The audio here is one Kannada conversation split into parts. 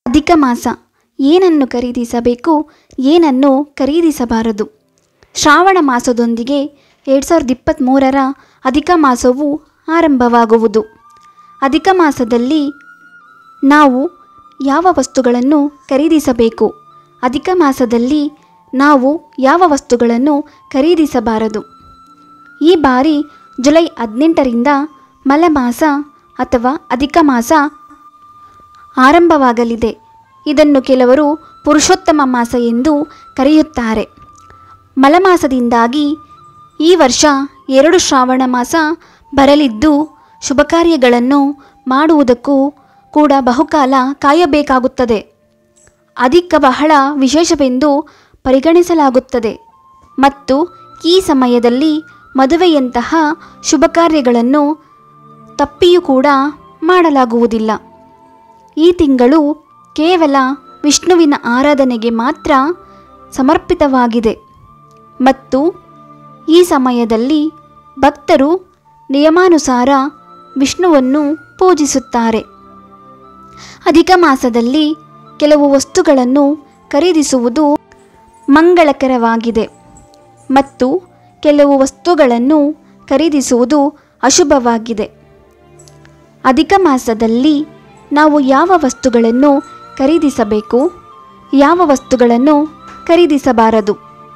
ಅಧಿಕ ಮಾಸ ಏನನ್ನು ಖರೀದಿಸಬೇಕು ಏನನ್ನು ಖರೀದಿಸಬಾರದು ಶ್ರಾವಣ ಮಾಸದೊಂದಿಗೆ ಎರಡು ಸಾವಿರದ ಇಪ್ಪತ್ತ್ಮೂರರ ಅಧಿಕ ಮಾಸವು ಆರಂಭವಾಗುವುದು ಅಧಿಕ ಮಾಸದಲ್ಲಿ ನಾವು ಯಾವ ವಸ್ತುಗಳನ್ನು ಖರೀದಿಸಬೇಕು ಅಧಿಕ ಮಾಸದಲ್ಲಿ ನಾವು ಯಾವ ವಸ್ತುಗಳನ್ನು ಖರೀದಿಸಬಾರದು ಈ ಬಾರಿ ಜುಲೈ ಹದಿನೆಂಟರಿಂದ ಮಲಮಾಸ ಅಥವಾ ಅಧಿಕ ಮಾಸ ಆರಂಭವಾಗಲಿದೆ ಇದನ್ನು ಕೆಲವರು ಪುರುಷೋತ್ತಮ ಮಾಸ ಎಂದು ಕರೆಯುತ್ತಾರೆ ಮಲಮಾಸದಿಂದಾಗಿ ಈ ವರ್ಷ ಎರಡು ಶ್ರಾವಣ ಮಾಸ ಬರಲಿದ್ದು ಶುಭ ಕಾರ್ಯಗಳನ್ನು ಮಾಡುವುದಕ್ಕೂ ಕೂಡ ಬಹುಕಾಲ ಕಾಯಬೇಕಾಗುತ್ತದೆ ಅಧಿಕ ಬಹಳ ವಿಶೇಷವೆಂದು ಪರಿಗಣಿಸಲಾಗುತ್ತದೆ ಮತ್ತು ಈ ಸಮಯದಲ್ಲಿ ಮದುವೆಯಂತಹ ಶುಭ ಕಾರ್ಯಗಳನ್ನು ತಪ್ಪಿಯೂ ಕೂಡ ಮಾಡಲಾಗುವುದಿಲ್ಲ ಈ ತಿಂಗಳು ಕೇವಲ ವಿಷ್ಣುವಿನ ಆರಾಧನೆಗೆ ಮಾತ್ರ ಸಮರ್ಪಿತವಾಗಿದೆ ಮತ್ತು ಈ ಸಮಯದಲ್ಲಿ ಭಕ್ತರು ನಿಯಮಾನುಸಾರ ವಿಷ್ಣುವನ್ನು ಪೂಜಿಸುತ್ತಾರೆ ಅಧಿಕ ಮಾಸದಲ್ಲಿ ಕೆಲವು ವಸ್ತುಗಳನ್ನು ಖರೀದಿಸುವುದು ಮಂಗಳಕರವಾಗಿದೆ ಮತ್ತು ಕೆಲವು ವಸ್ತುಗಳನ್ನು ಖರೀದಿಸುವುದು ಅಶುಭವಾಗಿದೆ ಅಧಿಕ ಮಾಸದಲ್ಲಿ ನಾವು ಯಾವ ವಸ್ತುಗಳನ್ನು ಖರೀದಿಸಬೇಕು ಯಾವ ವಸ್ತುಗಳನ್ನು ಖರೀದಿಸಬಾರದು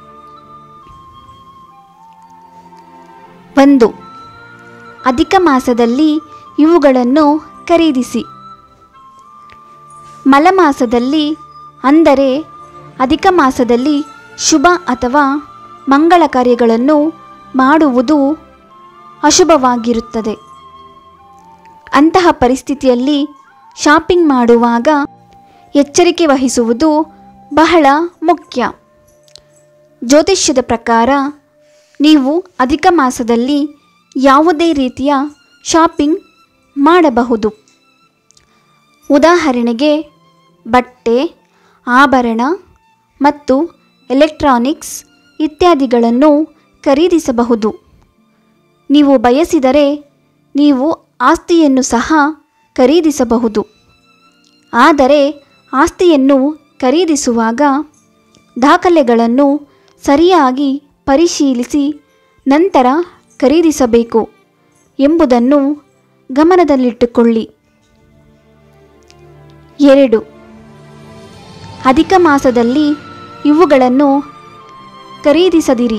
ಒಂದು ಅಧಿಕ ಮಾಸದಲ್ಲಿ ಇವುಗಳನ್ನು ಖರೀದಿಸಿ ಮಲಮಾಸದಲ್ಲಿ ಅಂದರೆ ಅಧಿಕ ಮಾಸದಲ್ಲಿ ಶುಭ ಅಥವಾ ಮಂಗಳ ಕಾರ್ಯಗಳನ್ನು ಮಾಡುವುದು ಅಶುಭವಾಗಿರುತ್ತದೆ ಅಂತಹ ಪರಿಸ್ಥಿತಿಯಲ್ಲಿ ಶಾಪಿಂಗ್ ಮಾಡುವಾಗ ಎಚ್ಚರಿಕೆ ವಹಿಸುವುದು ಬಹಳ ಮುಖ್ಯ ಜ್ಯೋತಿಷ್ಯದ ಪ್ರಕಾರ ನೀವು ಅಧಿಕ ಮಾಸದಲ್ಲಿ ಯಾವುದೇ ರೀತಿಯ ಶಾಪಿಂಗ್ ಮಾಡಬಹುದು ಉದಾಹರಣೆಗೆ ಬಟ್ಟೆ ಆಭರಣ ಮತ್ತು ಎಲೆಕ್ಟ್ರಾನಿಕ್ಸ್ ಇತ್ಯಾದಿಗಳನ್ನು ಖರೀದಿಸಬಹುದು ನೀವು ಬಯಸಿದರೆ ನೀವು ಆಸ್ತಿಯನ್ನು ಸಹ ಖರೀದಿಸಬಹುದು ಆದರೆ ಆಸ್ತಿಯನ್ನು ಖರೀದಿಸುವಾಗ ದಾಖಲೆಗಳನ್ನು ಸರಿಯಾಗಿ ಪರಿಶೀಲಿಸಿ ನಂತರ ಖರೀದಿಸಬೇಕು ಎಂಬುದನ್ನು ಗಮನದಲ್ಲಿಟ್ಟುಕೊಳ್ಳಿ ಎರಡು ಅಧಿಕ ಮಾಸದಲ್ಲಿ ಇವುಗಳನ್ನು ಖರೀದಿಸದಿರಿ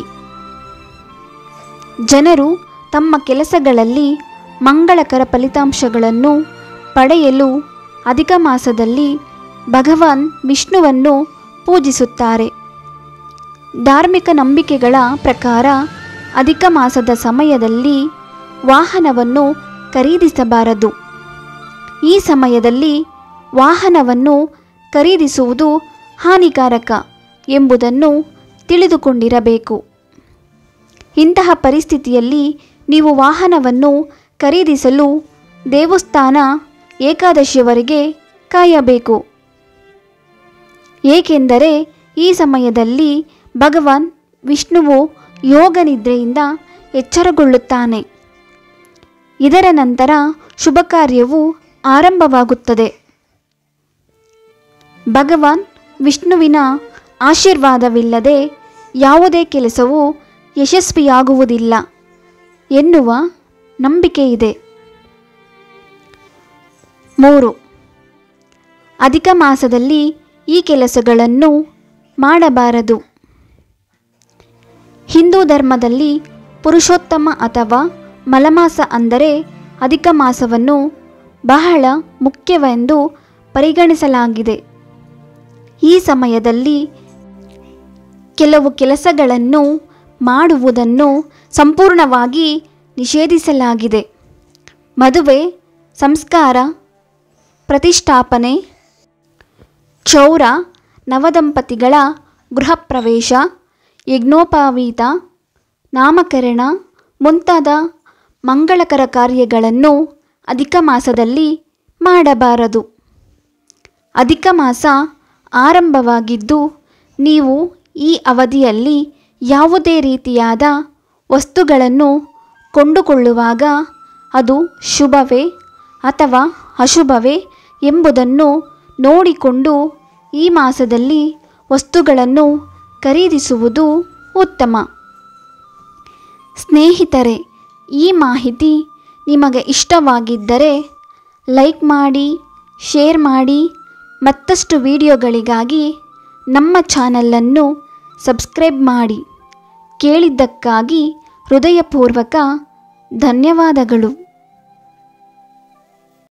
ಜನರು ತಮ್ಮ ಕೆಲಸಗಳಲ್ಲಿ ಮಂಗಳಕರ ಫಲಿತಾಂಶಗಳನ್ನು ಪಡೆಯಲು ಅಧಿಕ ಮಾಸದಲ್ಲಿ ಭಗವಾನ್ ವಿಷ್ಣುವನ್ನು ಪೂಜಿಸುತ್ತಾರೆ ಧಾರ್ಮಿಕ ನಂಬಿಕೆಗಳ ಪ್ರಕಾರ ಅಧಿಕ ಮಾಸದ ಸಮಯದಲ್ಲಿ ವಾಹನವನ್ನು ಖರೀದಿಸಬಾರದು ಈ ಸಮಯದಲ್ಲಿ ವಾಹನವನ್ನು ಖರೀದಿಸುವುದು ಹಾನಿಕಾರಕ ಎಂಬುದನ್ನು ತಿಳಿದುಕೊಂಡಿರಬೇಕು ಇಂತಹ ಪರಿಸ್ಥಿತಿಯಲ್ಲಿ ನೀವು ವಾಹನವನ್ನು ಖರೀದಿಸಲು ದೇವಸ್ಥಾನ ಏಕಾದಶಿಯವರೆಗೆ ಕಾಯಬೇಕು ಏಕೆಂದರೆ ಈ ಸಮಯದಲ್ಲಿ ಭಗವಾನ್ ವಿಷ್ಣುವು ಯೋಗ ನಿದ್ರೆಯಿಂದ ಎಚ್ಚರಗೊಳ್ಳುತ್ತಾನೆ ಇದರ ನಂತರ ಶುಭ ಕಾರ್ಯವು ಆರಂಭವಾಗುತ್ತದೆ ಭಗವಾನ್ ವಿಷ್ಣುವಿನ ಆಶೀರ್ವಾದವಿಲ್ಲದೆ ಯಾವುದೇ ಕೆಲಸವು ಯಶಸ್ವಿಯಾಗುವುದಿಲ್ಲ ಎನ್ನುವ ನಂಬಿಕೆಯಿದೆ ಮೂರು ಅಧಿಕ ಮಾಸದಲ್ಲಿ ಈ ಕೆಲಸಗಳನ್ನು ಮಾಡಬಾರದು ಹಿಂದೂ ಧರ್ಮದಲ್ಲಿ ಪುರುಷೋತ್ತಮ ಅಥವಾ ಮಲಮಾಸ ಅಂದರೆ ಅಧಿಕ ಮಾಸವನ್ನು ಬಹಳ ಮುಖ್ಯವೆಂದು ಪರಿಗಣಿಸಲಾಗಿದೆ ಈ ಸಮಯದಲ್ಲಿ ಕೆಲವು ಕೆಲಸಗಳನ್ನು ಮಾಡುವುದನ್ನು ಸಂಪೂರ್ಣವಾಗಿ ನಿಷೇಧಿಸಲಾಗಿದೆ ಮದುವೆ ಸಂಸ್ಕಾರ ಪ್ರತಿಷ್ಠಾಪನೆ ಕ್ಷೌರ ನವದಂಪತಿಗಳ ಗೃಹ ಪ್ರವೇಶ ಯಜ್ಞೋಪವೀತ ನಾಮಕರಣ ಮುಂತಾದ ಮಂಗಳಕರ ಕಾರ್ಯಗಳನ್ನು ಅಧಿಕ ಮಾಸದಲ್ಲಿ ಮಾಡಬಾರದು ಅಧಿಕ ಮಾಸ ಆರಂಭವಾಗಿದ್ದು ನೀವು ಈ ಅವಧಿಯಲ್ಲಿ ಯಾವುದೇ ರೀತಿಯಾದ ವಸ್ತುಗಳನ್ನು ಕೊಂಡುಕೊಳ್ಳುವಾಗ ಅದು ಶುಭವೇ ಅಥವಾ ಅಶುಭವೇ ಎಂಬುದನ್ನು ನೋಡಿಕೊಂಡು ಈ ಮಾಸದಲ್ಲಿ ವಸ್ತುಗಳನ್ನು ಖರೀದಿಸುವುದು ಉತ್ತಮ ಸ್ನೇಹಿತರೆ ಈ ಮಾಹಿತಿ ನಿಮಗೆ ಇಷ್ಟವಾಗಿದ್ದರೆ ಲೈಕ್ ಮಾಡಿ ಶೇರ್ ಮಾಡಿ ಮತ್ತಷ್ಟು ವಿಡಿಯೋಗಳಿಗಾಗಿ ನಮ್ಮ ಚಾನಲನ್ನು ಸಬ್ಸ್ಕ್ರೈಬ್ ಮಾಡಿ ಕೇಳಿದ್ದಕ್ಕಾಗಿ ಹೃದಯಪೂರ್ವಕ ಧನ್ಯವಾದಗಳು